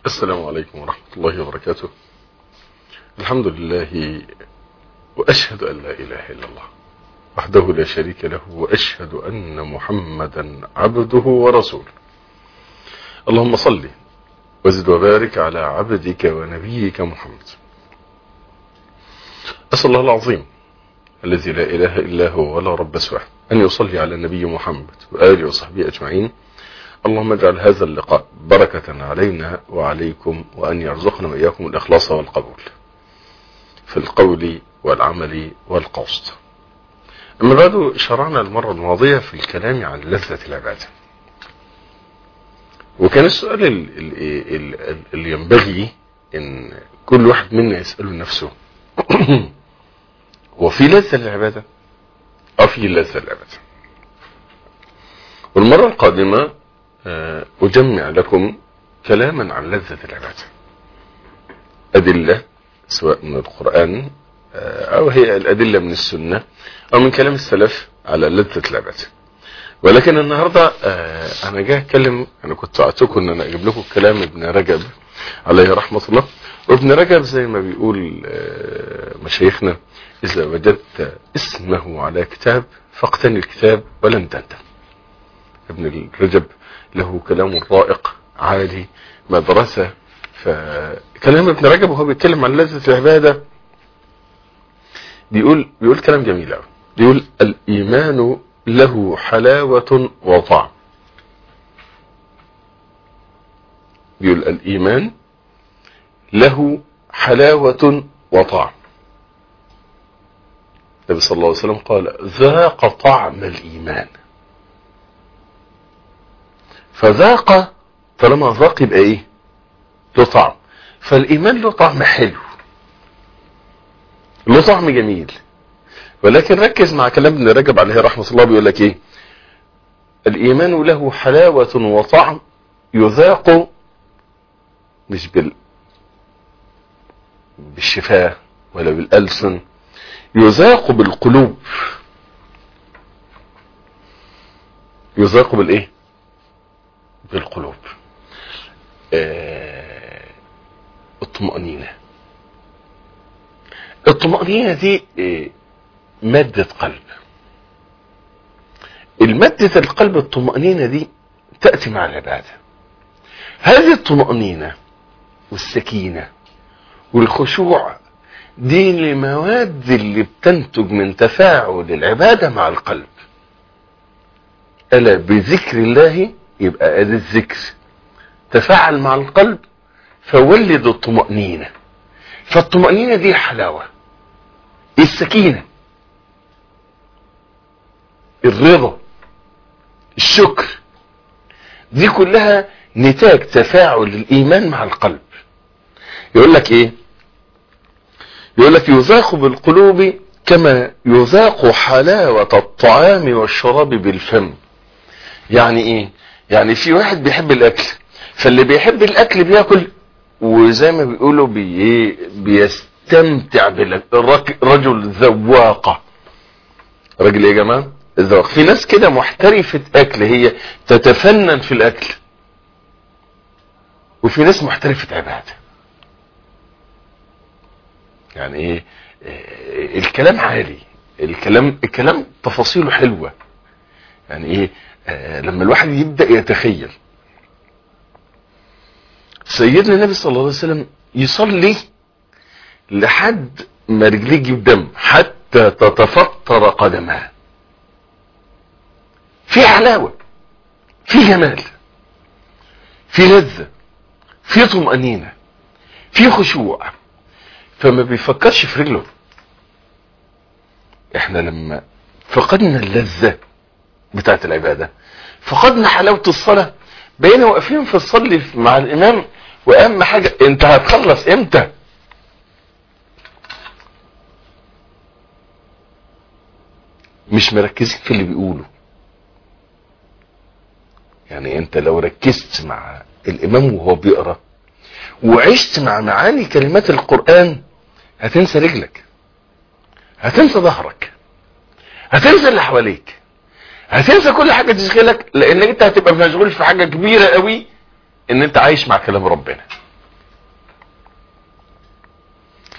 السلام عليكم ورحمة الله وبركاته الحمد لله وأشهد أن لا إله إلا الله وحده لا شريك له وأشهد أن محمدا عبده ورسوله اللهم صل وزد وبارك على عبدك ونبيك محمد أسأل الله العظيم الذي لا إله إلا هو ولا رب سواه أن يصلي على النبي محمد وآله وصحبه أجمعين اللهم اجعل هذا اللقاء بركة علينا وعليكم وأن يرزقنا وإياكم الإخلاص والقبول في القول والعمل والقصد أما بعد شرعنا المرة الماضية في الكلام عن لذة العبادة وكان السؤال اللي ينبغي ان كل واحد منا يسأله نفسه هو في لذة للعبادة اه في لذة للعبادة والمرة القادمة أجمع لكم كلاما عن لذة العبادة أدلة سواء من القرآن أو هي الأدلة من السنة أو من كلام السلف على لذة العبادة ولكن النهاردة أنا جاي أتكلم أنا كنت أعتقد أن أنا أجيب لكم كلام ابن رجب عليه رحمة الله وابن رجب زي ما بيقول مشايخنا إذا وجدت اسمه على كتاب فاقتني الكتاب ولن تندم ابن رجب له كلام رائق عالي مدرسة فكلام ابن رجب وهو بيتكلم عن لذة العبادة بيقول بيقول كلام جميل قوي بيقول الإيمان له حلاوة وطعم بيقول الإيمان له حلاوة وطعم النبي صلى الله عليه وسلم قال ذاق طعم الإيمان فذاق طالما ذاق يبقى ايه له طعم فالايمان له طعم حلو له طعم جميل ولكن ركز مع كلام ابن رجب عليه رحمه الله بيقول لك ايه الايمان له حلاوة وطعم يذاق مش بال بالشفاه ولا بالألسن يذاق بالقلوب يذاق بالايه بالقلوب آه الطمأنينة الطمأنينة دي آه مادة قلب المادة القلب الطمأنينة دي تأتي مع العبادة هذه الطمأنينة والسكينة والخشوع دي المواد اللي بتنتج من تفاعل العبادة مع القلب ألا بذكر الله يبقى ادي الذكر تفاعل مع القلب فولد الطمأنينة فالطمأنينة دي حلاوة السكينة الرضا الشكر دي كلها نتاج تفاعل الإيمان مع القلب يقول لك ايه يقول لك يذاق بالقلوب كما يذاق حلاوة الطعام والشراب بالفم يعني ايه يعني في واحد بيحب الاكل فاللي بيحب الاكل بياكل وزي ما بيقولوا بي بيستمتع بالاكل الرجل ذواقة راجل ايه يا جماعه الذواق في ناس كده محترفة اكل هي تتفنن في الاكل وفي ناس محترفة عبادة يعني ايه الكلام عالي الكلام الكلام تفاصيله حلوة يعني ايه آه لما الواحد يبدأ يتخيل سيدنا النبي صلى الله عليه وسلم يصلي لحد ما رجليه تجيب دم حتى تتفطر قدمها في حلاوة في جمال في لذة في طمأنينة في خشوع فما بيفكرش في رجله احنا لما فقدنا اللذة بتاعت العبادة فقدنا حلاوة الصلاة بقينا واقفين في الصلي مع الامام واهم حاجة انت هتخلص امتى مش مركزين في اللي بيقوله يعني انت لو ركزت مع الامام وهو بيقرأ وعشت مع معاني كلمات القرآن هتنسى رجلك هتنسى ظهرك هتنسى اللي حواليك هتنسى كل حاجة تشغلك لانك انت هتبقى مشغول في حاجة كبيرة قوي ان انت عايش مع كلام ربنا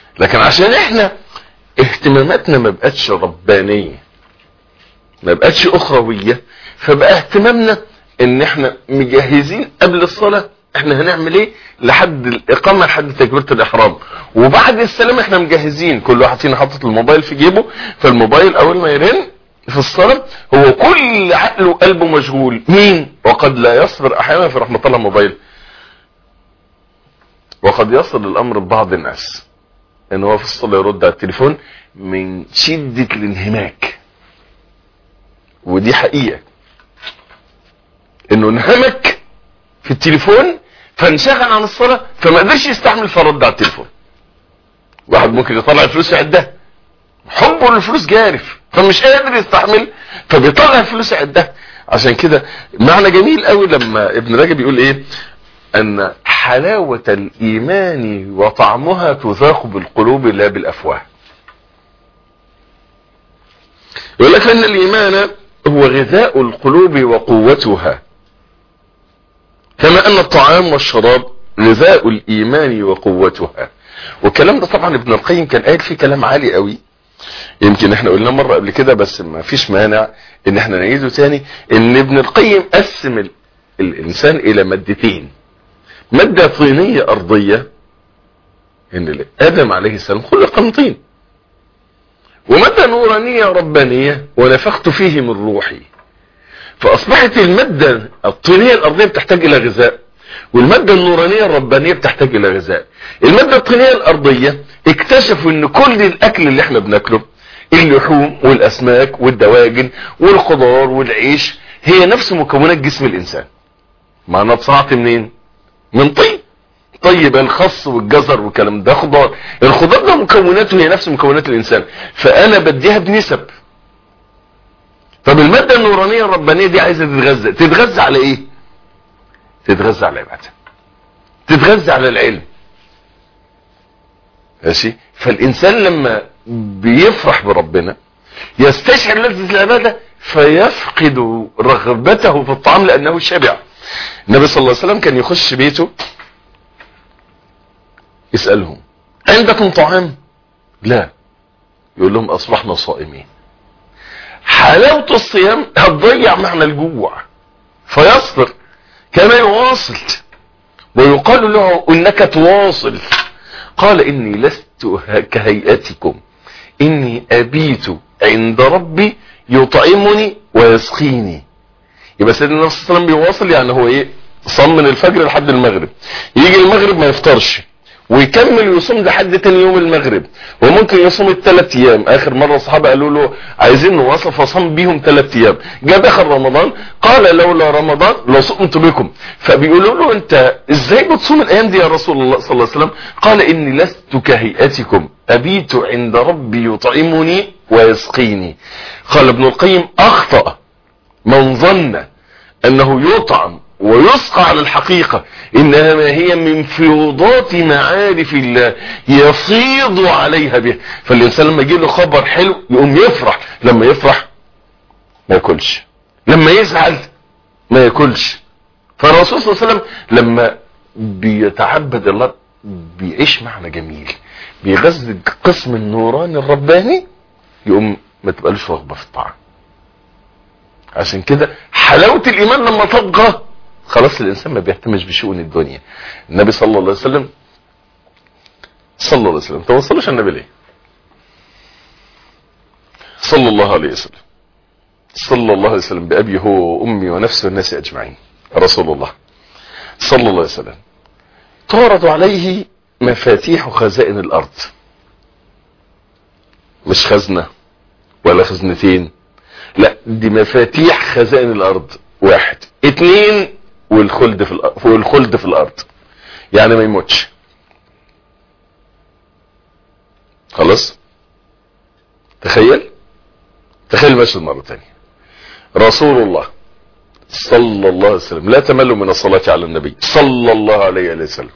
لكن عشان احنا اهتماماتنا ما بقتش ربانية ما بقتش اخروية فبقى اهتمامنا ان احنا مجهزين قبل الصلاة احنا هنعمل ايه لحد الاقامة لحد تكبيرة الاحرام وبعد السلام احنا مجهزين كل واحد فينا حاطط الموبايل في جيبه فالموبايل اول ما يرن في الصلاة هو كل عقله وقلبه مشغول مين وقد لا يصبر احيانا في رحمة الله موبايل وقد يصل الامر ببعض الناس ان هو في الصلاة يرد على التليفون من شدة الانهماك ودي حقيقة انه انهمك في التليفون فانشغل عن الصلاة فما قدرش يستحمل فرد على التليفون واحد ممكن يطلع الفلوس يعدها حبه للفلوس جارف فمش قادر يستحمل فبيطلع الفلوس يعدها عشان كده معنى جميل قوي لما ابن رجب يقول ايه ان حلاوة الايمان وطعمها تذاق بالقلوب لا بالافواه يقول لك ان الايمان هو غذاء القلوب وقوتها كما ان الطعام والشراب غذاء الايمان وقوتها والكلام ده طبعا ابن القيم كان قايل فيه كلام عالي قوي يمكن احنا قلنا مرة قبل كده بس ما فيش مانع ان احنا نعيده تاني ان ابن القيم قسم ال... الانسان الى مادتين مادة طينية ارضية ان ادم عليه السلام خلق من طين ومادة نورانية ربانية ونفخت فيه من روحي فاصبحت المادة الطينية الارضية بتحتاج الى غذاء والمادة النورانية الربانية بتحتاج الى غذاء المادة الطينية الارضية اكتشفوا ان كل الاكل اللي احنا بناكله اللحوم والاسماك والدواجن والخضار والعيش هي نفس مكونات جسم الانسان معناها اتصنعت منين من طين طيب الخص والجزر والكلام ده خضار الخضار ده مكوناته هي نفس مكونات الانسان فانا بديها بنسب طب المادة النورانية الربانية دي عايزة تتغذى تتغذى على ايه تتغذى على العبادة تتغذى على العلم ماشي فالانسان لما بيفرح بربنا يستشعر لذة العبادة فيفقد رغبته في الطعام لانه شبع النبي صلى الله عليه وسلم كان يخش بيته يسألهم عندكم طعام لا يقول لهم اصبحنا صائمين حلاوة الصيام هتضيع معنى الجوع فيصبر كما يواصل ويقال له انك تواصل قال اني لست كهيئتكم اني ابيت عند ربي يطعمني ويسقيني يبقى سيدنا النبي صلى الله عليه وسلم بيواصل يعني هو ايه صام من الفجر لحد المغرب يجي المغرب ما يفطرش ويكمل ويصوم لحد تاني يوم المغرب وممكن يصوم الثلاث ايام اخر مره الصحابه قالوا له عايزين نواصل فصام بيهم ثلاث ايام جاء دخل رمضان قال لولا رمضان لصمت بكم فبيقولوا له انت ازاي بتصوم الايام دي يا رسول الله صلى الله عليه وسلم قال اني لست كهيئتكم ابيت عند ربي يطعمني ويسقيني قال ابن القيم اخطأ من ظن انه يطعم ويسقى على الحقيقة انما هي من فيوضات معارف الله يفيض عليها به فالانسان لما يجي له خبر حلو يقوم يفرح لما يفرح ما ياكلش لما يزعل ما ياكلش فالرسول صلى الله عليه وسلم لما بيتعبد الله بيعيش معنى جميل بيغذي قسم النوراني الرباني يقوم ما تبقالش رغبة في الطعام عشان كده حلاوة الايمان لما تبقى خلاص الانسان ما بيهتمش بشؤون الدنيا النبي صلى الله عليه وسلم صلى الله عليه وسلم توصلوش النبي ليه صلى الله عليه وسلم صلى الله عليه وسلم بأبي هو وأمي ونفسي والناس أجمعين رسول الله صلى الله عليه وسلم تعرض عليه مفاتيح خزائن الأرض مش خزنة ولا خزنتين لا دي مفاتيح خزائن الأرض واحد اتنين والخلد في الأرض والخلد في الأرض يعني ما يموتش خلاص تخيل تخيل مشهد مرة تانية رسول الله صلى الله عليه وسلم لا تملوا من الصلاة على النبي صلى الله عليه وسلم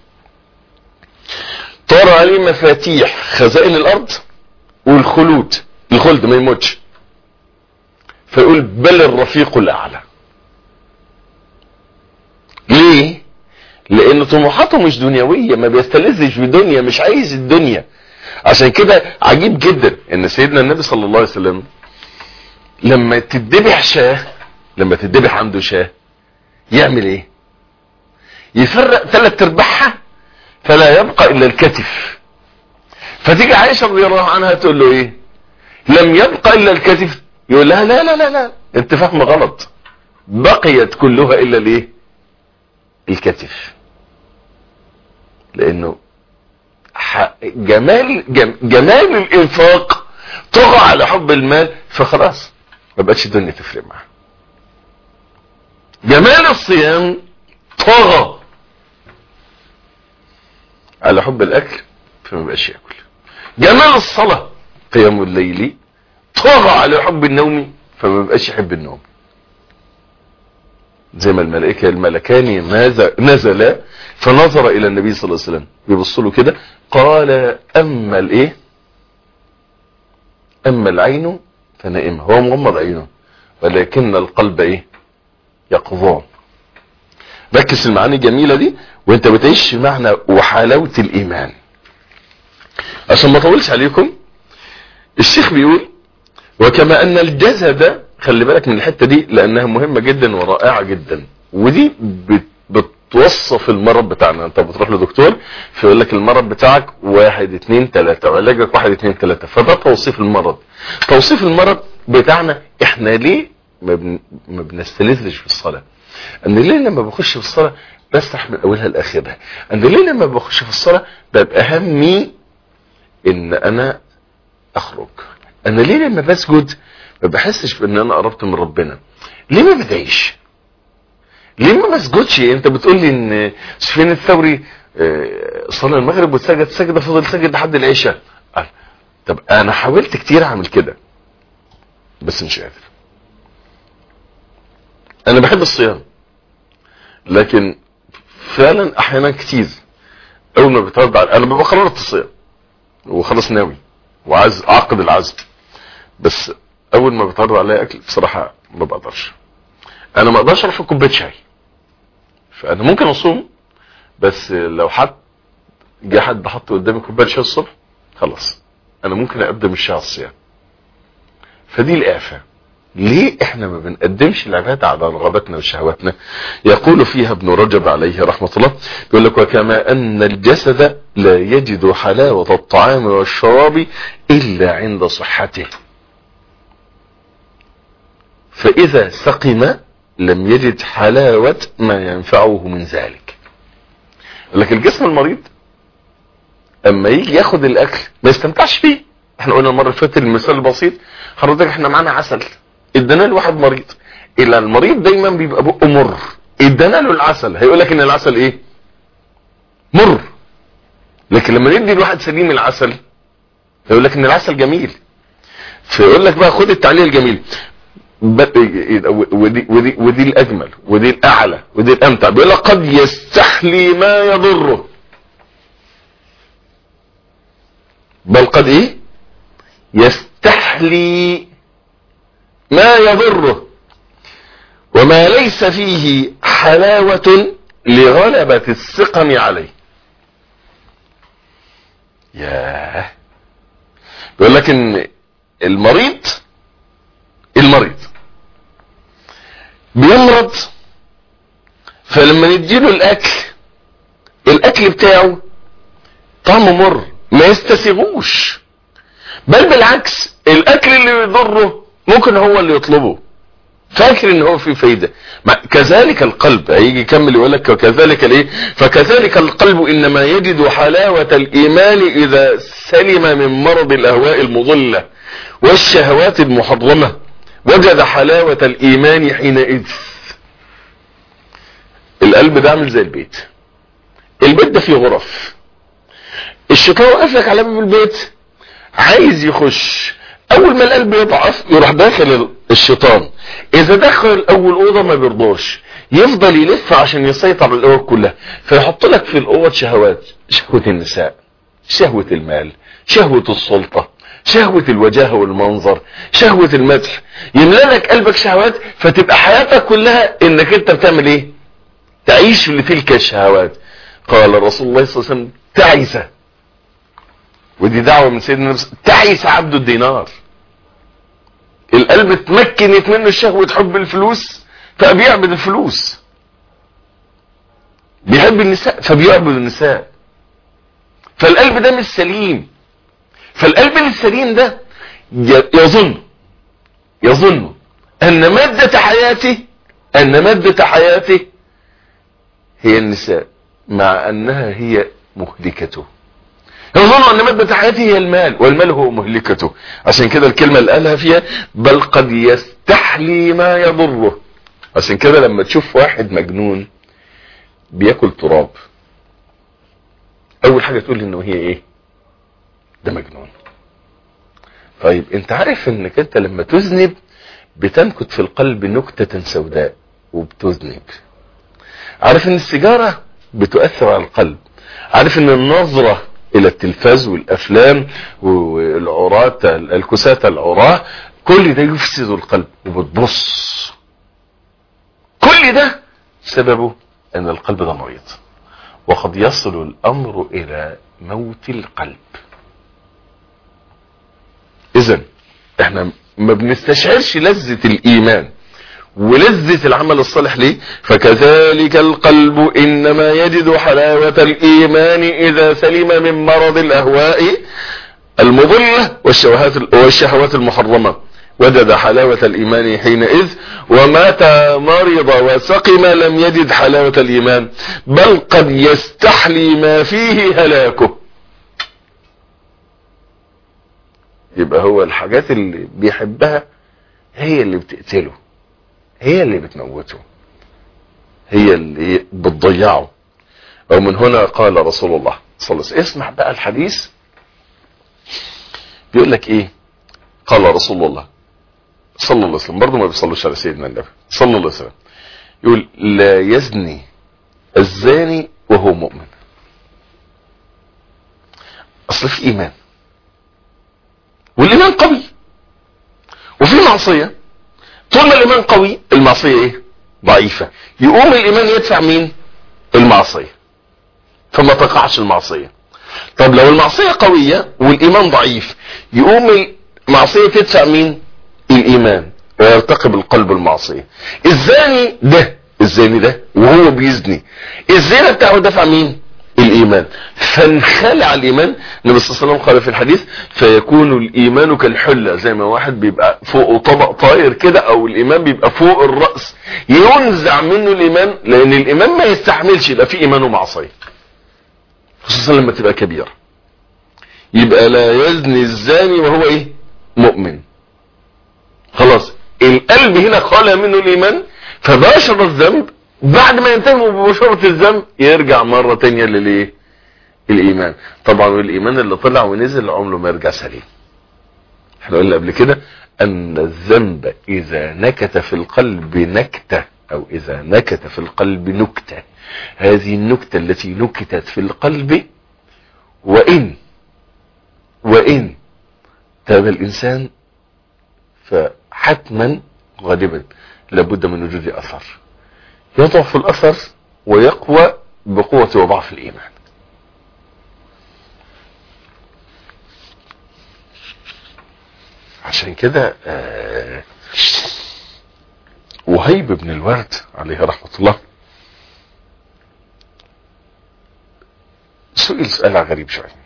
طار عليه مفاتيح خزائن الأرض والخلود الخلد ما يموتش فيقول بل الرفيق الأعلى ليه لان طموحاته مش دنيوية ما بيستلذش بدنيا مش عايز الدنيا عشان كده عجيب جدا ان سيدنا النبي صلى الله عليه وسلم لما تدبح شاه لما تدبح عنده شاه يعمل ايه يفرق ثلاث ارباعها فلا يبقى الا الكتف فتيجي عائشة رضي الله عنها تقول له ايه لم يبقى الا الكتف يقول لها لا لا لا لا انت فاهم غلط بقيت كلها الا الايه الكتف لانه جمال جمال الانفاق طغى على حب المال فخلاص ما بقتش الدنيا تفرق معاه جمال الصيام طغى على حب الاكل فما بقاش ياكل جمال الصلاة قيام الليل طغى على حب النوم فما بقاش يحب النوم زي ما الملائكة الملكان نزل فنظر الى النبي صلى الله عليه وسلم بيبص له كده قال اما الايه اما العين فنائمة هو مغمض عينه ولكن القلب ايه يقظان ركز المعاني الجميلة دي وانت بتعيش معنى وحلاوة الايمان عشان ما اطولش عليكم الشيخ بيقول وكما ان الجسد خلي بالك من الحتة دي لانها مهمة جدا ورائعة جدا ودي بتوصف المرض بتاعنا انت بتروح لدكتور فيقول لك المرض بتاعك واحد اتنين تلاتة وعلاجك واحد اتنين تلاتة فده توصيف المرض توصيف المرض بتاعنا احنا ليه ما, بن... ما بنستلذش في الصلاة ان ليه لما بخش في الصلاة بسرح من اولها لاخرها ان ليه لما بخش في الصلاة ببقى همي ان انا اخرج انا ليه لما بسجد ما بحسش بان انا قربت من ربنا ليه ما بدعيش ليه ما بسجدش انت بتقول لي ان سفيان الثوري صلى المغرب وسجد سجده فضل سجد لحد العشاء طب انا حاولت كتير اعمل كده بس مش قادر انا بحب الصيام لكن فعلا احيانا كتير اول ما بترد على انا ببقى قررت الصيام وخلاص ناوي وعايز اعقد العزم بس اول ما بتعرض عليا اكل بصراحه ما بقدرش انا ما اقدرش اشرب كوبايه شاي فانا ممكن اصوم بس لو حد جه حد حط قدامي كوبايه شاي الصبح خلاص انا ممكن اقدم الشاي على الصيام فدي الاعفاء ليه احنا ما بنقدمش العبادة على رغباتنا وشهواتنا يقول فيها ابن رجب عليه رحمة الله يقول لك وكما ان الجسد لا يجد حلاوة الطعام والشراب الا عند صحته فاذا سقم لم يجد حلاوة ما ينفعه من ذلك لكن الجسم المريض اما يجي ياخد الاكل ما يستمتعش فيه احنا قلنا المرة اللي فاتت المثال البسيط حضرتك احنا معانا عسل ادانا لواحد مريض الا المريض دايما بيبقى بقه مر ادانا له العسل هيقول لك ان العسل ايه مر لكن لما ندي لواحد سليم العسل هيقول لك ان العسل جميل فيقول لك بقى خد التعليل الجميل ودي, ودي, ودي الاجمل ودي الاعلى ودي الامتع بيقول لك قد يستحلي ما يضره بل قد ايه يستحلي ما يضره وما ليس فيه حلاوة لغلبة السقم عليه ياه بيقول لك ان المريض المريض بيمرض فلما نديله الاكل الاكل بتاعه طعمه مر ما يستسيغوش بل بالعكس الاكل اللي يضره ممكن هو اللي يطلبه فاكر ان هو في فايدة كذلك القلب هيجي يكمل يقول لك وكذلك الايه فكذلك القلب انما يجد حلاوة الايمان اذا سلم من مرض الاهواء المضلة والشهوات المحرمة وجد حلاوة الايمان حينئذ القلب ده عامل زي البيت البيت ده فيه غرف الشيطان واقف لك على باب البيت عايز يخش اول ما القلب يضعف يروح داخل الشيطان اذا دخل اول اوضه ما بيرضاش يفضل يلف عشان يسيطر على الاوض كلها فيحط لك في الاوض شهوات شهوه النساء شهوه المال شهوه السلطه شهوة الوجاهة والمنظر شهوة المدح يملى لك قلبك شهوات فتبقى حياتك كلها انك انت بتعمل ايه تعيش لتلك الشهوات قال رسول الله صلى الله عليه وسلم تعيسة ودي دعوة من سيدنا النبي تعيس عبد الدينار القلب اتمكنت منه شهوة حب الفلوس فبيعبد الفلوس بيحب النساء فبيعبد النساء فالقلب ده مش سليم فالقلب السليم ده يظن يظن ان مادة حياته ان مادة حياته هي النساء مع انها هي مهلكته يظن ان مادة حياته هي المال والمال هو مهلكته عشان كده الكلمة اللي قالها فيها بل قد يستحلي ما يضره عشان كده لما تشوف واحد مجنون بياكل تراب اول حاجة تقول انه هي ايه ده مجنون طيب انت عارف انك انت لما تذنب بتنكت في القلب نكتة سوداء وبتذنب عارف ان السيجارة بتؤثر على القلب عارف ان النظرة الى التلفاز والافلام والعراة الكساة العراة كل ده يفسد القلب وبتبص كل ده سببه ان القلب ده مريض وقد يصل الامر الى موت القلب اذا احنا ما بنستشعرش لذة الايمان ولذة العمل الصالح ليه فكذلك القلب انما يجد حلاوة الايمان اذا سلم من مرض الاهواء المضلة والشهوات, والشهوات المحرمة وجد حلاوة الايمان حينئذ ومتى مرض وسقم لم يجد حلاوة الايمان بل قد يستحلي ما فيه هلاكه يبقى هو الحاجات اللي بيحبها هي اللي بتقتله هي اللي بتموته هي اللي بتضيعه ومن هنا قال رسول الله صلى الله عليه وسلم اسمع بقى الحديث بيقول لك ايه قال رسول الله صلى الله عليه وسلم برضه ما بيصلوش على سيدنا النبي صلى الله عليه وسلم يقول لا يزني الزاني وهو مؤمن اصل في ايمان والايمان قوي وفي معصية طول ما الايمان قوي المعصية ايه ضعيفة يقوم الايمان يدفع مين المعصية فما تقعش المعصية طب لو المعصية قوية والايمان ضعيف يقوم المعصية تدفع مين الايمان ويرتقب القلب المعصية الزاني ده الزاني ده وهو بيزني الزنا بتاعه دفع مين الايمان فانخلع الايمان النبي صلى الله عليه وسلم قال في الحديث فيكون الايمان كالحله زي ما واحد بيبقى فوق طبق طاير كده او الايمان بيبقى فوق الراس ينزع منه الايمان لان الايمان ما يستحملش يبقى فيه ايمان ومعصيه خصوصا لما تبقى كبيره يبقى لا يزني الزاني وهو ايه مؤمن خلاص القلب هنا خالى منه الايمان فباشر الذنب بعد ما ينتهي ببشرة الذنب يرجع مرة تانية للايه الايمان طبعا الايمان اللي طلع ونزل عمره ما يرجع سليم احنا قلنا قبل كده ان الذنب اذا نكت في القلب نكتة او اذا نكت في القلب نكتة هذه النكتة التي نكتت في القلب وان وان تاب الانسان فحتما غالبا لابد من وجود اثر يضعف الاثر ويقوى بقوة وضعف الايمان عشان كده آه وهيب بن الورد عليه رحمة الله سئل سؤال غريب شوية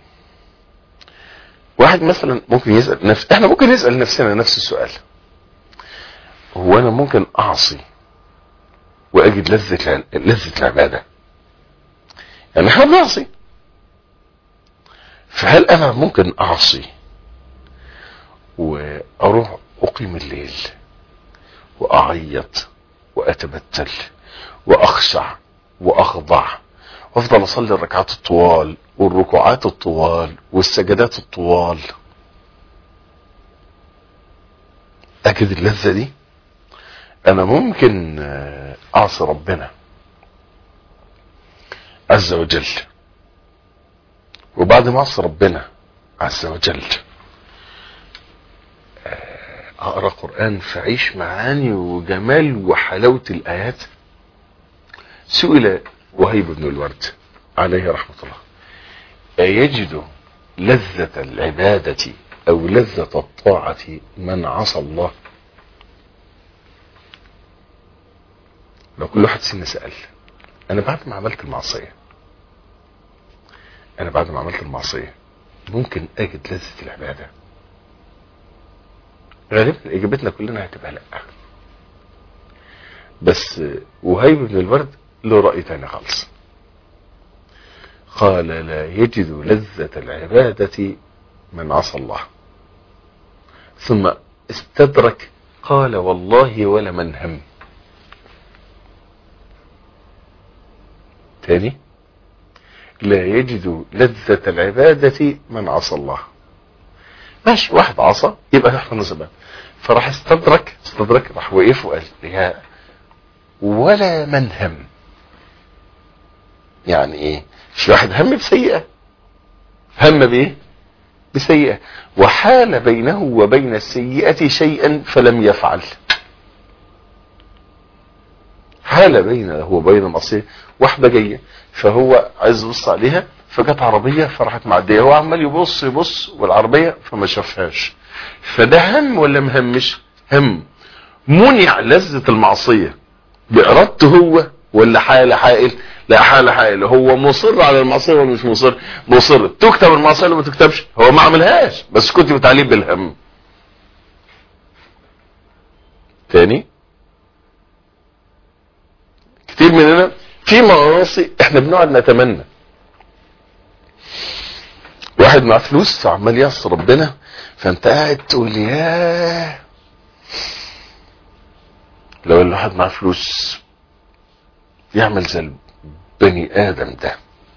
واحد مثلا ممكن يسأل نفس احنا ممكن نسأل نفسنا نفس السؤال هو انا ممكن اعصي واجد لذة لذة العبادة يعني احنا بنعصي فهل انا ممكن اعصي واروح اقيم الليل واعيط واتبتل واخشع واخضع وافضل اصلي الركعات الطوال والركوعات الطوال والسجدات الطوال اجد اللذة دي انا ممكن اعصي ربنا عز وجل وبعد ما اعصي ربنا عز وجل اقرا قران فاعيش معاني وجمال وحلاوه الايات سئل وهيب بن الورد عليه رحمه الله ايجد لذة العبادة او لذة الطاعة من عصى الله لو كل واحد سن سأل انا بعد ما عملت المعصية انا بعد ما عملت المعصية ممكن اجد لذة العبادة غالبا اجابتنا كلنا هتبقى لا بس وهيب بن الورد له رأي تاني خالص قال لا يجد لذة العبادة من عصى الله ثم استدرك قال والله ولا من هم تاني لا يجد لذة العبادة من عصى الله ماشي واحد عصى يبقى نحن نسبة فراح استدرك استدرك راح وقف وقال يا ولا من هم يعني ايه مش واحد هم بسيئة هم بايه بسيئة وحال بينه وبين السيئة شيئا فلم يفعل حال بينه وبين المعصية واحدة جاية فهو عايز يبص عليها فجت عربية فراحت معدية هو عمال يبص يبص والعربية فما شافهاش فده هم ولا مهمش هم منع لذة المعصية بإرادته هو ولا حال حائل لا حال حائل هو مصر على المعصية ولا مش مصر مصر تكتب المعصية ولا ما تكتبش هو ما عملهاش بس كنت بتعليه بالهم تاني كتير مننا في معاصي احنا بنقعد نتمنى واحد معاه فلوس فعمال يعصي ربنا فانت قاعد تقول ياه لو الواحد معاه فلوس يعمل زي البني ادم ده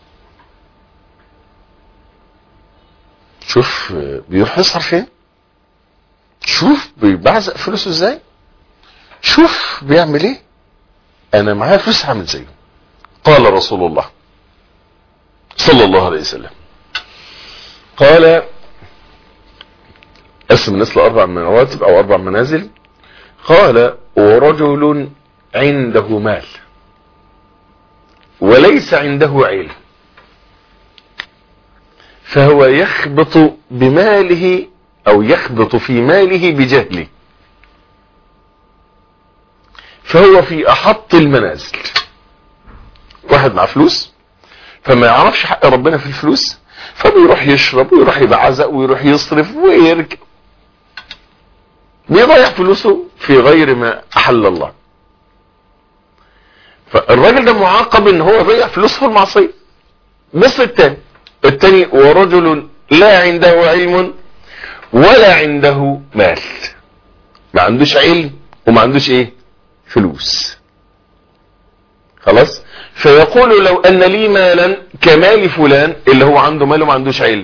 شوف بيروح يصرف فين شوف بيبعزق فلوسه ازاي شوف بيعمل ايه انا معايا فلوس هعمل زيه قال رسول الله صلى الله عليه وسلم قال قسم الناس لاربع مراتب او اربع منازل قال ورجل عنده مال وليس عنده علم فهو يخبط بماله او يخبط في ماله بجهله فهو في احط المنازل واحد مع فلوس فما يعرفش حق ربنا في الفلوس فبيروح يشرب ويروح يبعزق ويروح يصرف ويركب بيضيع فلوسه في غير ما احل الله فالراجل ده معاقب ان هو ضيع فلوسه في المعصيه بس التاني التاني ورجل لا عنده علم ولا عنده مال ما عندوش علم وما عندوش ايه فلوس خلاص فيقول لو ان لي مالا كمال فلان اللي هو عنده مال وما عندوش علم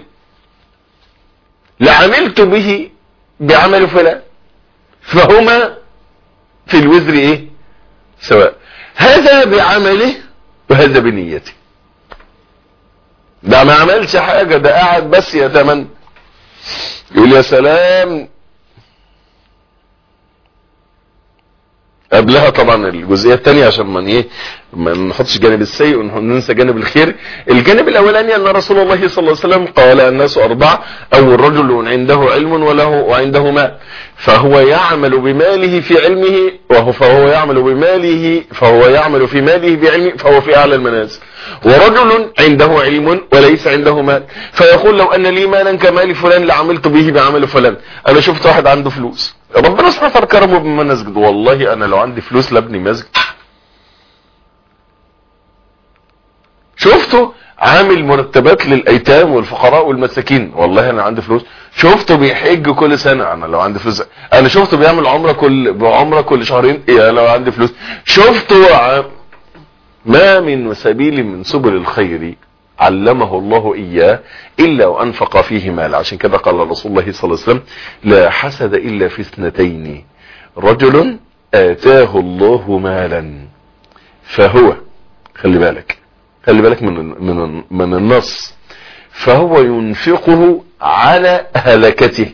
لعملت به بعمل فلان فهما في الوزر ايه سواء هذا بعمله وهذا بنيته ده ما عملش حاجة ده قاعد بس يتمنى يقول يا سلام قبلها طبعا الجزئيه الثانيه عشان ما ايه ما نحطش جانب السيء وننسى جانب الخير الجانب الاولاني ان رسول الله صلى الله عليه وسلم قال الناس اربعه او الرجل عنده علم وله وعنده مال فهو يعمل بماله في علمه وهو فهو يعمل بماله فهو يعمل في ماله بعلمه فهو في اعلى المنازل ورجل عنده علم وليس عنده مال فيقول لو ان لي مالا كمال فلان لعملت به بعمل فلان انا شفت واحد عنده فلوس ربنا سبحانه وتعالى كرمه بمسجد والله انا لو عندي فلوس لابني مسجد شفته عامل مرتبات للايتام والفقراء والمساكين والله انا عندي فلوس شفته بيحج كل سنه انا لو عندي فلوس انا شفته بيعمل عمره كل بعمره كل شهرين إيه لو عندي فلوس شفته ع... ما من سبيل من سبل الخير علمه الله إياه إلا وأنفق فيه مال عشان كده قال رسول الله صلى الله عليه وسلم لا حسد إلا في اثنتين رجل آتاه الله مالا فهو خلي بالك خلي بالك من من من النص فهو ينفقه على هلكته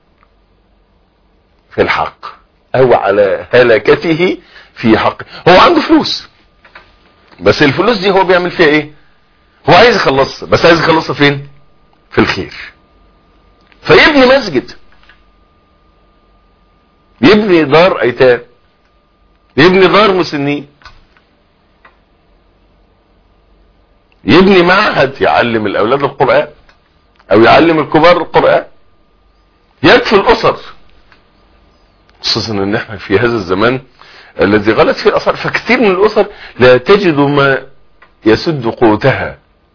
في الحق أو على هلكته في حق هو عنده فلوس بس الفلوس دي هو بيعمل فيها ايه هو عايز يخلصها بس عايز يخلصها فين في الخير فيبني مسجد يبني دار ايتام يبني دار مسنين يبني معهد يعلم الاولاد القرآن او يعلم الكبار القرآن يكفي الاسر خصوصا ان احنا في هذا الزمان الذي غلت فيه الاسر فكثير من الاسر لا تجد ما يسد قوتها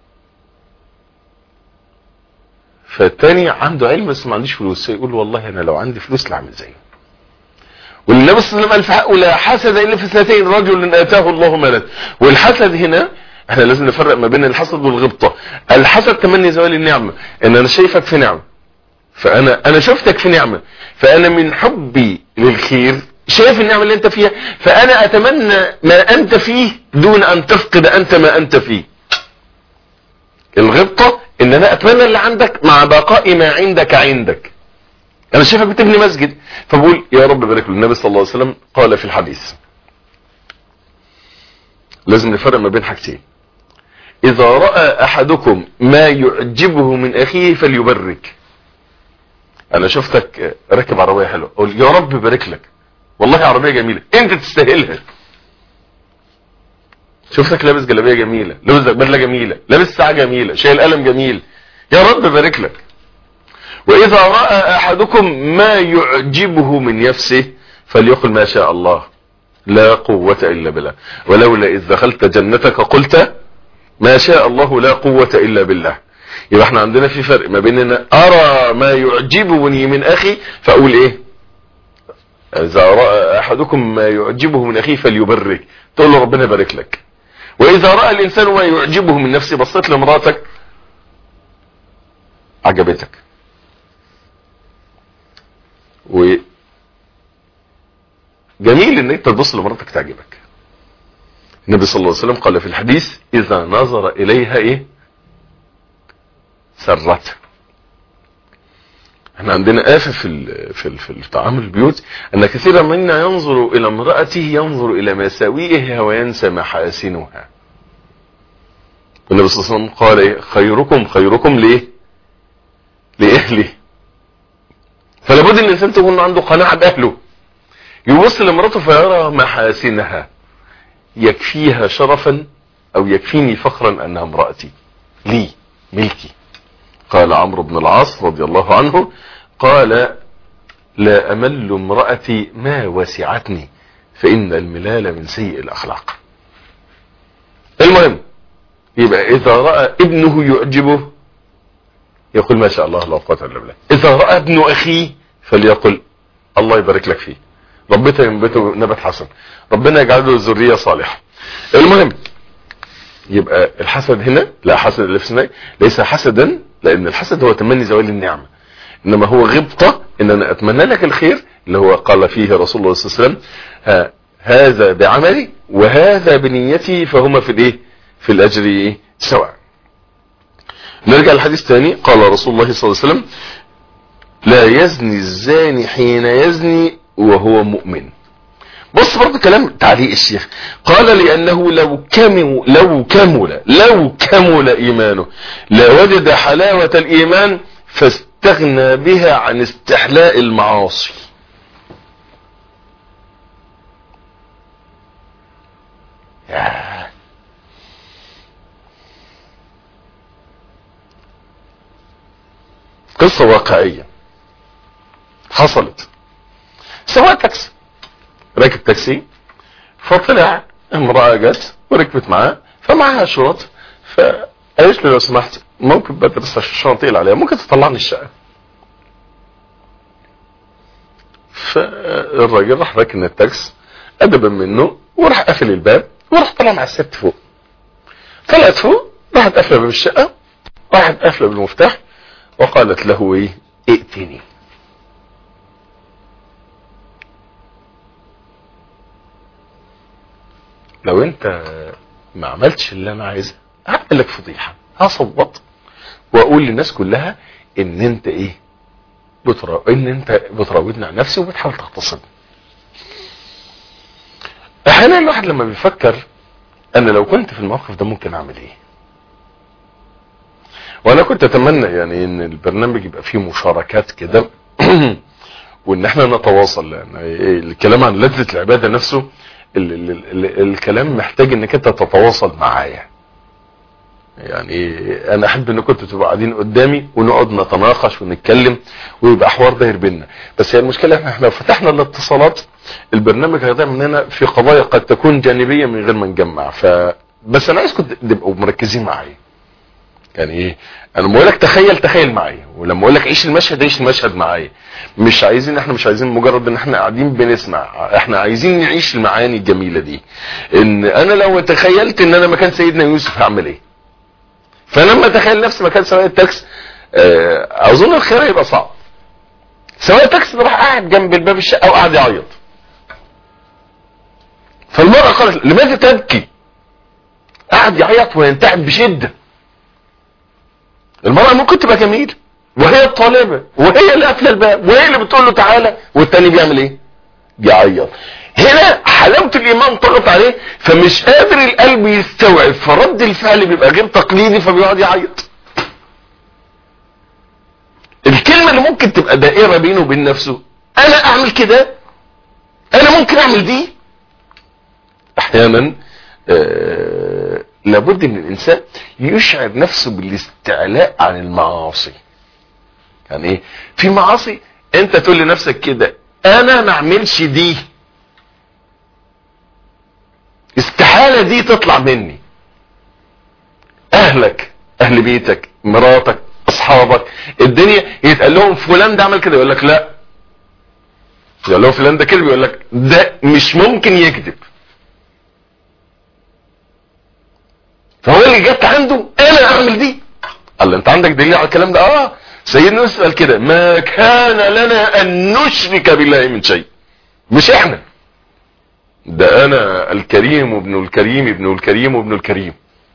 فالتاني عنده علم بس ما عنديش فلوس يقول والله انا لو عندي فلوس لاعمل زيه والنبي صلى الله عليه وسلم قال لا حسد الا في اثنتين رجل اتاه الله مالا والحسد هنا احنا لازم نفرق ما بين الحسد والغبطة الحسد تمني زوال النعمة ان انا شايفك في نعمة فانا انا شفتك في نعمة فانا من حبي للخير شايف النعمة اللي انت فيها فانا اتمنى ما انت فيه دون ان تفقد انت ما انت فيه الغبطة ان انا اتمنى اللي عندك مع بقاء ما عندك عندك انا شايفك بتبني مسجد فبقول يا رب بارك له النبي صلى الله عليه وسلم قال في الحديث لازم نفرق ما بين حاجتين اذا رأى احدكم ما يعجبه من اخيه فليبرك انا شفتك راكب عربية حلوة اقول يا رب بارك لك والله عربية جميلة انت تستاهلها شفتك لابس جلابية جميلة لابس بدلة جميلة لابس ساعة جميلة شايل قلم جميل يا رب بارك لك واذا رأى احدكم ما يعجبه من نفسه فليقل ما شاء الله لا قوة الا بالله ولولا اذ دخلت جنتك قلت ما شاء الله لا قوة الا بالله يبقى احنا عندنا في فرق ما بين ان ارى ما يعجبني من اخي فاقول ايه اذا رأى احدكم ما يعجبه من اخيه فليبرك تقول له ربنا يبارك لك واذا رأى الانسان ما يعجبه من نفسه بصيت لمراتك عجبتك و جميل ان انت تبص لمراتك تعجبك النبي صلى الله عليه وسلم قال في الحديث اذا نظر اليها ايه سرت احنا عندنا آفة في ال في ال في التعامل البيوت ان كثيرا منا ينظر الى امرأته ينظر الى مساوئها وينسى محاسنها النبي صلى الله عليه وسلم قال ايه خيركم خيركم ليه لاهله فلا بد ان الانسان تكون عنده قناعه باهله يبص لمراته فيرى محاسنها يكفيها شرفا او يكفيني فخرا انها امرأتي لي ملكي قال عمرو بن العاص رضي الله عنه قال لا امل امرأتي ما وسعتني فان الملال من سيء الاخلاق المهم يبقى اذا رأى ابنه يعجبه يقول ما شاء الله لا قوه الا بالله اذا راى ابن اخيه فليقل الله يبارك لك فيه ربنا ينبته نبات حسن ربنا يجعل له ذريه صالحه المهم يبقى الحسد هنا لا حسد اللي في سنة ليس حسدا لان الحسد هو تمني زوال النعمه انما هو غبطه ان انا اتمنى لك الخير اللي هو قال فيه رسول الله صلى الله عليه وسلم ها هذا بعملي وهذا بنيتي فهما في الايه في الاجر ايه سواء نرجع للحديث تاني قال رسول الله صلى الله عليه وسلم لا يزني الزاني حين يزني وهو مؤمن بص برضه كلام تعليق الشيخ قال لأنه لو كمل لو كمل لو كمل إيمانه لوجد حلاوة الإيمان فاستغنى بها عن استحلاء المعاصي ياه قصة واقعية حصلت سواء تاكسي راكب تاكسي فطلع امرأة جت وركبت معاه فمعها شرط فقالت له لو سمحت ممكن بدرس الشنطة اللي عليها ممكن تطلعني الشقة فالراجل راح راكن التاكس ادبا منه وراح قافل الباب وراح طلع مع الست فوق طلعت فوق راحت قافله باب الشقه راحت قافله بالمفتاح وقالت له ايه ائتني لو انت ما عملتش اللي انا عايزه هعمل لك فضيحه هصوت واقول للناس كلها ان انت ايه بترا... ان انت بتراودني عن نفسي وبتحاول تغتصبني احيانا الواحد لما بيفكر انا لو كنت في الموقف ده ممكن اعمل ايه وانا كنت اتمنى يعني ان البرنامج يبقى فيه مشاركات كده وان احنا نتواصل لان الكلام عن لذة العبادة نفسه ال ال ال الكلام محتاج انك انت تتواصل معايا يعني انا احب انكم كنتوا تبقوا قاعدين قدامي ونقعد نتناقش ونتكلم ويبقى حوار داير بينا بس هي المشكله احنا احنا فتحنا الاتصالات البرنامج هيضيع مننا في قضايا قد تكون جانبيه من غير ما نجمع ف بس انا عايزكم تبقوا مركزين معايا يعني ايه انا لما اقول لك تخيل تخيل معايا ولما اقول لك عيش المشهد عيش المشهد معايا مش عايزين احنا مش عايزين مجرد ان احنا قاعدين بنسمع احنا عايزين نعيش المعاني الجميله دي ان انا لو تخيلت ان انا مكان سيدنا يوسف هعمل ايه فلما اتخيل نفسي مكان سواق التاكس اظن الخير هيبقى صعب سواق التاكس راح قاعد جنب الباب الشقه وقعد يعيط فالمرأة قالت لماذا تبكي قعد يعيط وينتعب بشدة المرأة ممكن تبقى جميلة وهي الطالبة وهي اللي قافله الباب وهي اللي بتقول له تعالى والتاني بيعمل ايه بيعيط هنا حلاوة الايمان طغت عليه فمش قادر القلب يستوعب فرد الفعل بيبقى غير تقليدي فبيقعد يعيط الكلمة اللي ممكن تبقى دائرة بينه وبين نفسه انا اعمل كده انا ممكن اعمل دي احيانا آه لابد ان الانسان يشعر نفسه بالاستعلاء عن المعاصي يعني ايه في معاصي انت تقول لنفسك كده انا ما اعملش دي استحالة دي تطلع مني اهلك اهل بيتك مراتك اصحابك الدنيا يتقال لهم فلان ده عمل كده يقول لك لا يقول لهم فلان ده كده بيقول لك ده مش ممكن يكذب فهو اللي جت عنده انا اعمل دي قال انت عندك دليل على الكلام ده اه سيدنا يوسف قال كده ما كان لنا ان نشرك بالله من شيء مش احنا ده انا الكريم وابن الكريم ابن الكريم وابن الكريم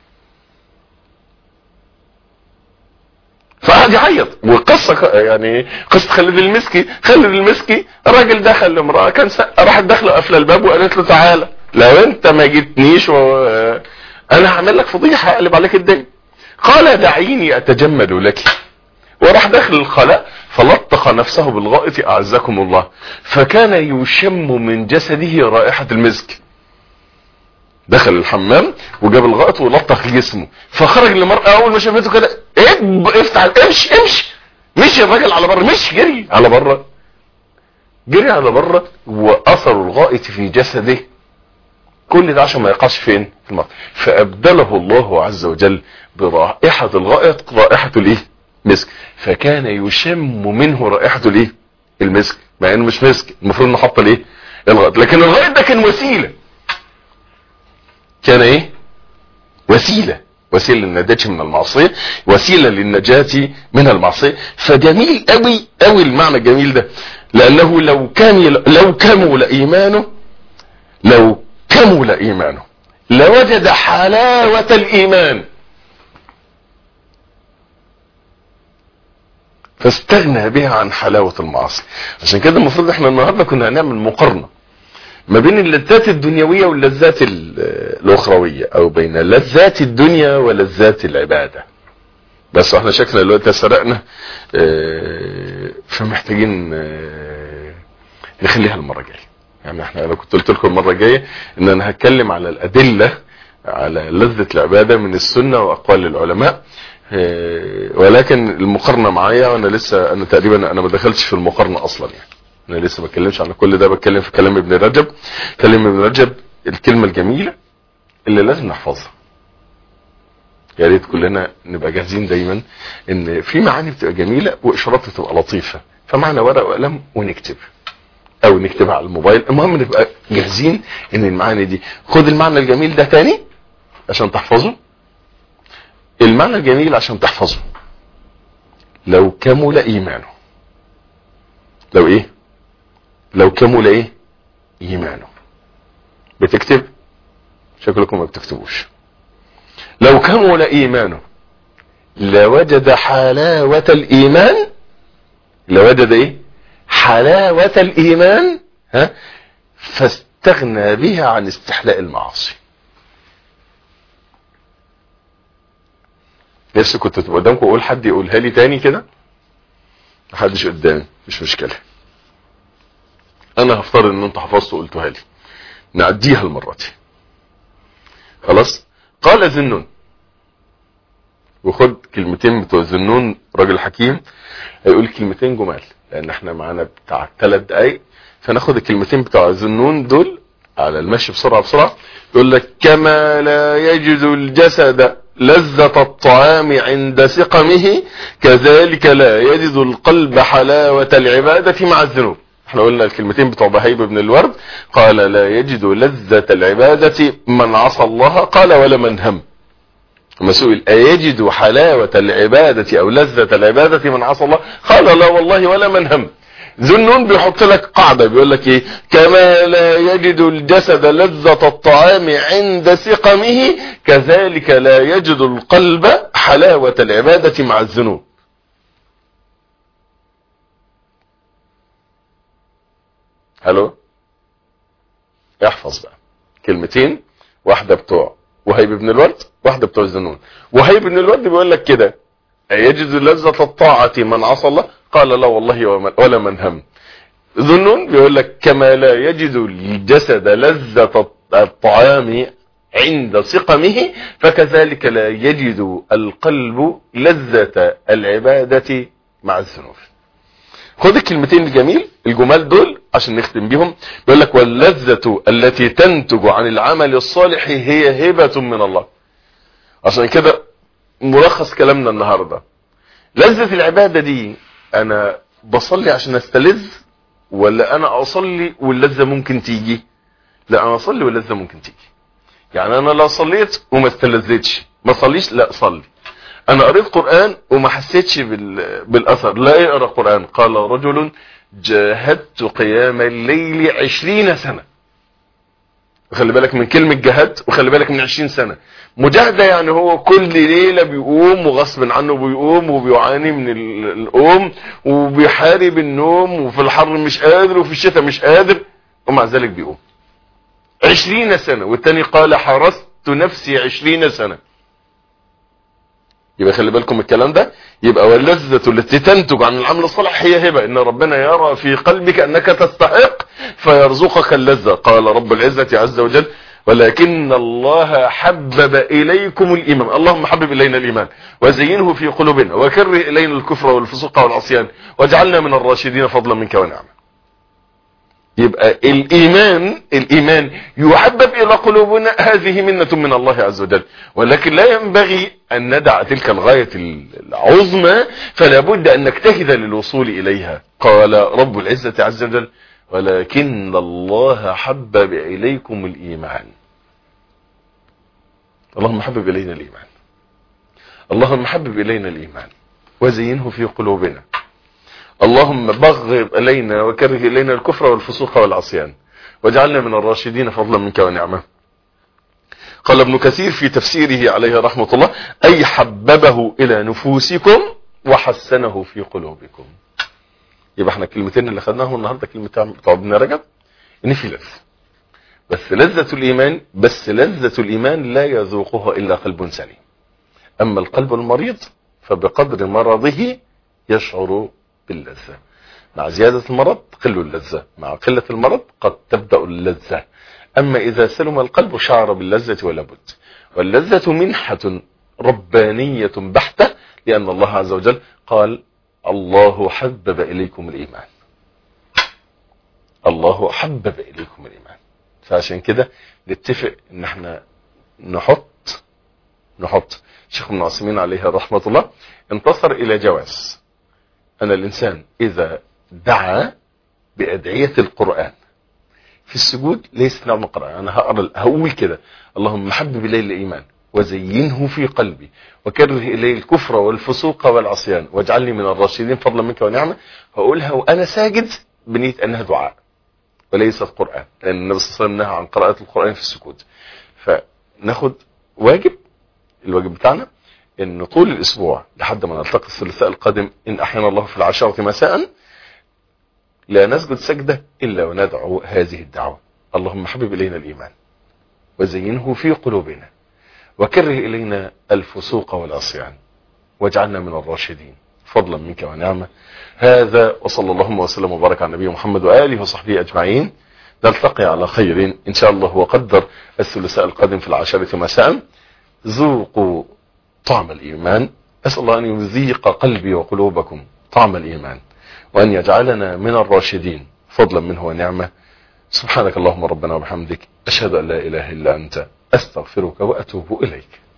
فقعد يعيط والقصة يعني قصة خالد المسكي خالد المسكي راجل دخل لامرأة كان راحت داخله قافله الباب وقالت له تعالى لو انت ما جيتنيش و... انا هعمل لك فضيحة اقلب عليك الدنيا قال دعيني اتجمد لك وراح داخل الخلاء فلطخ نفسه بالغائط اعزكم الله فكان يشم من جسده رائحة المسك دخل الحمام وجاب الغائط ولطخ جسمه فخرج لمرأة اول ما شافته كده ايه افتح امشي امشي مشي الراجل على بره مشي جري على بره جري على بره واثر الغائط في جسده كل ده عشان ما يقعش فين في المطر فابدله الله عز وجل برائحة الغائط رائحة الايه مسك فكان يشم منه رائحة الايه المسك مع انه مش مسك المفروض انه حط الايه الغائط لكن الغائط ده كان وسيلة كان ايه وسيلة وسيلة للنجاة من المعصية وسيلة للنجاة من المعصية فجميل قوي قوي المعنى الجميل ده لانه لو كان لو كمل ايمانه لو كمل ايمانه لوجد حلاوة الايمان فاستغنى بها عن حلاوة المعاصي عشان كده المفروض احنا النهاردة كنا هنعمل مقارنة ما بين اللذات الدنيوية واللذات الاخروية او بين لذات الدنيا ولذات العبادة بس احنا شكلنا دلوقتي سرقنا اه فمحتاجين اه نخليها المرة الجاية يعني احنا انا كنت قلت لكم المرة الجاية ان انا هتكلم على الادلة على لذة العبادة من السنة واقوال العلماء اه ولكن المقارنة معايا وانا لسه انا تقريبا انا ما دخلتش في المقارنة اصلا يعني انا لسه بتكلمش عن كل ده بتكلم في كلام ابن رجب كلام ابن رجب الكلمة الجميلة اللي لازم نحفظها يا ريت كلنا نبقى جاهزين دايما ان في معاني بتبقى جميلة واشارات بتبقى لطيفة فمعنا ورق وقلم ونكتب او نكتبها على الموبايل المهم نبقى جاهزين ان المعاني دي خد المعنى الجميل ده تاني عشان تحفظه المعنى الجميل عشان تحفظه لو كمل ايمانه لو ايه لو كمل ايه ايمانه بتكتب شكلكم ما بتكتبوش لو كمل ايمانه لوجد حلاوة الايمان لوجد ايه حلاوة الايمان ها فاستغنى بها عن استحلاء المعاصي نفسي كنت تبقى قدامكم اقول حد يقولها لي تاني كده محدش قدامي مش مشكله انا هفترض ان انت حفظت وقلتها لي نعديها المره دي خلاص قال ذنون وخد كلمتين بتوع ذنون راجل حكيم هيقول كلمتين جمال لان احنا معانا بتاع ثلاث دقايق فناخد الكلمتين بتوع ذنون دول على المشي بسرعه بسرعه يقول لك كما لا يجد الجسد لذة الطعام عند سقمه كذلك لا يجد القلب حلاوة العبادة مع الذنوب احنا قلنا الكلمتين بتوع بهيب بن الورد قال لا يجد لذة العبادة من عصى الله قال ولا من هم لما سئل أيجد حلاوة العبادة أو لذة العبادة من عصى الله قال لا والله ولا من هم ذنون بيحط لك قاعدة بيقول لك ايه كما لا يجد الجسد لذة الطعام عند سقمه كذلك لا يجد القلب حلاوة العبادة مع الذنوب الو احفظ بقى كلمتين واحدة بتوع وهيب بن الورد واحدة بتوع الذنون وهيب بن الورد بيقول لك كده يجد لذة الطاعة من عصى الله قال لا والله ولا من هم ذنون بيقول لك كما لا يجد الجسد لذة الطعام عند سقمه فكذلك لا يجد القلب لذة العبادة مع الذنوب خد الكلمتين الجميل الجمال دول عشان نختم بيهم بيقول لك واللذة التي تنتج عن العمل الصالح هي هبة من الله عشان كده ملخص كلامنا النهاردة لذة العبادة دي انا بصلي عشان استلذ ولا انا اصلي واللذة ممكن تيجي لا انا اصلي واللذة ممكن تيجي يعني انا لو صليت وما استلذتش ما صليش لا صلي انا قريت قرآن وما حسيتش بالاثر لا اقرا قرآن قال رجل جاهدت قيام الليل عشرين سنة خلي بالك من كلمة جهدت وخلي بالك من عشرين سنة مجاهدة يعني هو كل ليلة بيقوم وغصب عنه بيقوم وبيعاني من القوم وبيحارب النوم وفي الحر مش قادر وفي الشتاء مش قادر ومع ذلك بيقوم عشرين سنة والتاني قال حرست نفسي عشرين سنة يبقى خلي بالكم من الكلام ده يبقى واللذة التي تنتج عن العمل الصالح هي هبة ان ربنا يرى في قلبك انك تستحق فيرزقك اللذة قال رب العزة عز وجل ولكن الله حبب إليكم الإيمان اللهم حبب إلينا الإيمان وزينه في قلوبنا وكره إلينا الكفر والفسوق والعصيان واجعلنا من الراشدين فضلا منك ونعمة يبقى الإيمان الإيمان يحبب إلى قلوبنا هذه منة من الله عز وجل ولكن لا ينبغي أن ندع تلك الغاية العظمى فلا بد أن نجتهد للوصول إليها قال رب العزة عز وجل ولكن الله حبب إليكم الإيمان اللهم حبب إلينا الإيمان اللهم حبب إلينا الإيمان وزينه في قلوبنا اللهم بغض إلينا وكره إلينا الكفر والفسوق والعصيان واجعلنا من الراشدين فضلا منك ونعمه قال ابن كثير في تفسيره عليه رحمة الله أي حببه إلى نفوسكم وحسنه في قلوبكم يبقى احنا الكلمتين اللي خدناهم النهارده كلمتين بتوع ابن رجب ان في لذة بس لذة الايمان بس لذة الايمان لا يذوقها الا قلب سليم اما القلب المريض فبقدر مرضه يشعر باللذة مع زيادة المرض تقل اللذة مع قلة المرض قد تبدأ اللذة اما اذا سلم القلب شعر باللذة ولا بد واللذة منحة ربانية بحتة لان الله عز وجل قال الله حبب إليكم الإيمان الله حبب إليكم الإيمان فعشان كده نتفق ان احنا نحط نحط شيخ ابن عثيمين عليه رحمة الله انتصر الى جواز ان الانسان اذا دعا بأدعية القرآن في السجود ليس نوع من القرآن انا هقرا هقول كده اللهم حبب الي الايمان وزينه في قلبي وكره إليه الكفر والفسوق والعصيان واجعلني من الراشدين فضلا منك ونعمة هقولها وأنا ساجد بنية أنها دعاء وليست قرآن لأن النبي صلى الله عليه وسلم نهى عن قراءة القرآن في السكوت فناخد واجب الواجب بتاعنا ان طول الاسبوع لحد ما نلتقي الثلاثاء القادم ان احيانا الله في العشرة مساء لا نسجد سجدة الا وندعو هذه الدعوة اللهم حبب الينا الايمان وزينه في قلوبنا وكره إلينا الفسوق والعصيان واجعلنا من الراشدين فضلا منك ونعمة هذا وصلى اللهم وسلم وبارك على نبينا محمد وآله وصحبه أجمعين نلتقي على خير إن شاء الله وقدر الثلاثاء القادم في العشرة مساء ذوقوا طعم الإيمان أسأل الله أن يذيق قلبي وقلوبكم طعم الإيمان وأن يجعلنا من الراشدين فضلا منه ونعمة سبحانك اللهم ربنا وبحمدك أشهد أن لا إله إلا أنت أستغفرك وأتوب إليك